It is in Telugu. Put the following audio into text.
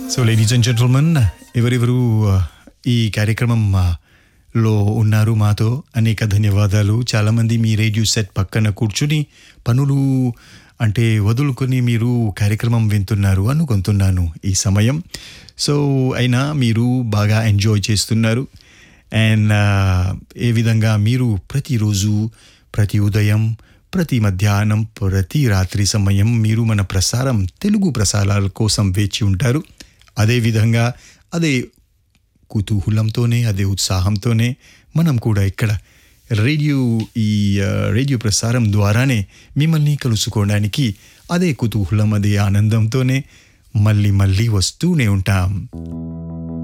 సో లేడీస్ అండ్ జెంటల్మెన్ ఎవరెవరు ఆ, ఈ కార్యక్రమం ఆ, లో ఉన్నారు మాతో అనేక ధన్యవాదాలు చాలామంది మీ రేడియో సెట్ పక్కన కూర్చుని పనులు అంటే వదులుకొని మీరు కార్యక్రమం వింటున్నారు అనుకుంటున్నాను ఈ సమయం సో అయినా మీరు బాగా ఎంజాయ్ చేస్తున్నారు అండ్ ఏ విధంగా మీరు ప్రతిరోజు ప్రతి ఉదయం ప్రతి మధ్యాహ్నం ప్రతి రాత్రి సమయం మీరు మన ప్రసారం తెలుగు ప్రసారాల కోసం వేచి ఉంటారు అదేవిధంగా అదే కుతూహలంతోనే అదే ఉత్సాహంతోనే మనం కూడా ఇక్కడ రేడియో ఈ ఆ, రేడియో ప్రసారం ద్వారానే మిమ్మల్ని కలుసుకోవడానికి అదే కుతూహలం అదే ఆనందంతోనే మళ్ళీ మళ్ళీ వస్తూనే ఉంటాం